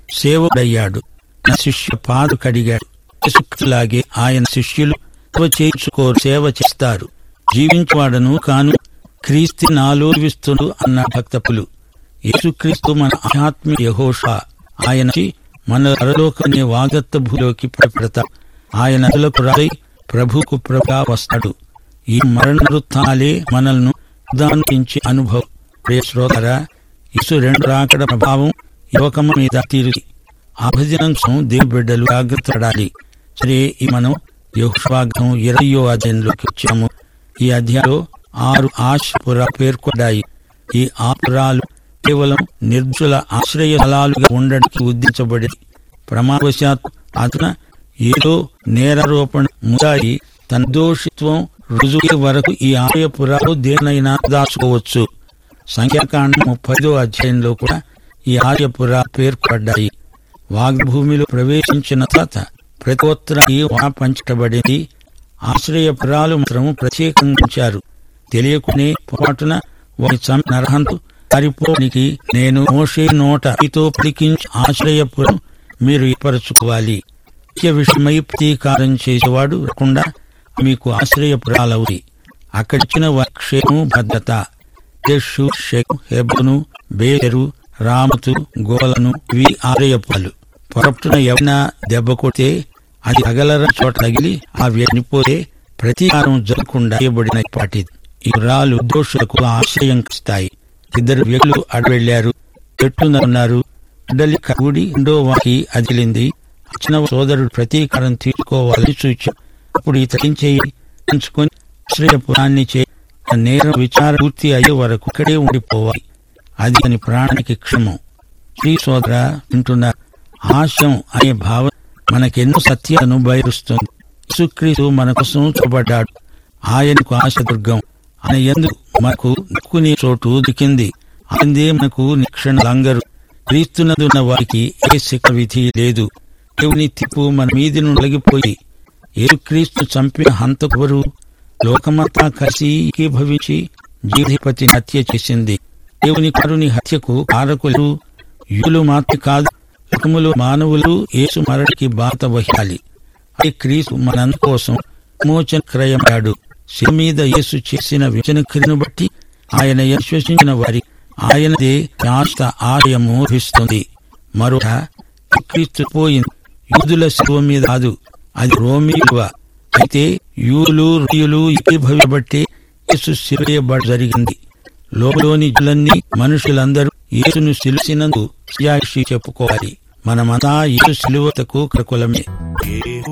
సేవడయ్యాడు తన శిష్య పాదు కడిగాడు యేసుక్రీస్తులాగే ఆయన శిష్యులు సేవ చేయించుకోరు సేవ చేస్తారు జీవించువాడను కాను క్రీస్తు నాలోవిస్తుడు అన్న భక్తపులు యేసుక్రీస్తు మన ఆధ్యాత్మిక యహోషా ఆయన మన పరలోకనే వాగత్త భూలోకి ప్రకడత ఆయన నదులకు రాయి ప్రభుకు ప్రభా వస్తాడు ఈ మరణ వృత్తాలే మనల్ని ఉదాహరించే అనుభవం ప్రియ శ్రోతరా ఇసు రెండు రాకడ ప్రభావం యువకమ మీద తీరుది ఆ భజనంశం దేవుని బిడ్డలు జాగ్రత్త పడాలి సరే ఈ మనం యోగస్వాగం ఇరవయో అధ్యాయంలోకి వచ్చాము ఈ అధ్యాయంలో ఆరు ఆశపుర పేర్కొన్నాయి ఈ ఆపురాలు కేవలం నిర్జుల ఆశ్రయ స్థలాలుగా ఉండడానికి ఉద్దించబడి ప్రమాదవశాత్తు అతన ఏదో నేరారోపణ ముదాయి తన దోషిత్వం రుజువే వరకు ఈ ఆలయపురాలు దేనైనా దాచుకోవచ్చు సంఖ్యాకాండం ముప్పైదో అధ్యాయంలో కూడా ఈ ఆర్యపుర పేర్కొడ్డాయి వాగ్భూమిలో ప్రవేశించిన తర్వాత ప్రతోత్తరాయి పంచబడింది ఆశ్రయపురాలు మాత్రం ప్రత్యేకంగా ఉంచారు తెలియకునే పొరపాటున వారి చంప నరహంతు పారిపోనికి నేను మోషే నోట మీతో పలికించి ఆశ్రయపురం మీరు ఏర్పరచుకోవాలి ముఖ్య విషయమై ప్రతీకారం చేసేవాడు రాకుండా మీకు ఆశ్రయపురాలవుది అక్కడిచ్చిన వారి క్షేమం భద్రత యెషు షెకు హెబును బేరు రామతు గోలను ఇవి ఆలయపాలు పొరపటున ఎవరైనా దెబ్బ కొడితే అది తగలర చోట తగిలి ఆ వ్యక్తిపోతే ప్రతీకారం జరగకుండా చేయబడిన పాటిది ఈ రాళ్ళు దోషులకు ఆశ్రయం ఇస్తాయి ఇద్దరు వ్యక్తులు అడవెళ్లారు చెట్టున్నారు అడ్డలి కవుడి రెండో వాకి అదిలింది వచ్చిన సోదరుడు ప్రతీకారం తీసుకోవాలని సూచాడు అప్పుడు ఇతడించేయి ఎంచుకొని ఆశ్రయపురాన్ని చే నేరం విచార పూర్తి అయ్యే వరకు ఇక్కడే ఉండిపోవాలి అది అతని ప్రాణానికి క్షమం శ్రీ సోదర వింటున్న ఆశయం అనే భావం మనకెన్నో సత్యాలను బయలుస్తుంది యేసుక్రీస్తు మన కోసం చూపడ్డాడు ఆయనకు ఆశ దుర్గం ఆయన ఎందుకు మనకు దిక్కునే చోటు దిక్కింది ఆయనదే మనకు నిక్షణ లంగరు క్రీస్తునందున్న వారికి ఏ శిక్ష విధి లేదు దేవుని తిప్పు మన మీది నొలగిపోయి యేసుక్రీస్తు చంపిన హంతకువరు లోకమంతా కలిసి ఏకీభవించి జీధిపతిని హత్య చేసింది దేవుని కరుని హత్యకు కారకులు యులు మాత్రం కాదు లోకములో మానవులు యేసు మరణికి బాత వహియాలి అది క్రీస్తు మనంద కోసం మోచన క్రయమాడు శివ మీద యేసు చేసిన విచన క్రియను బట్టి ఆయన విశ్వసించిన వారి ఆయనదే శాస్త ఆలయము లభిస్తుంది మరొక క్రీస్తు పోయింది యూదుల శివ మీద కాదు అది రోమిలువ అయితే యూలు రుయులు ఏకీభవిబట్టి యేసు శిలయబడి జరిగింది లోలోని జులన్నీ మనుషులందరూ యేసును సిలిసినందు సాక్షి చెప్పుకోవాలి మనమంతా యేసు శిలువతకు కకులమే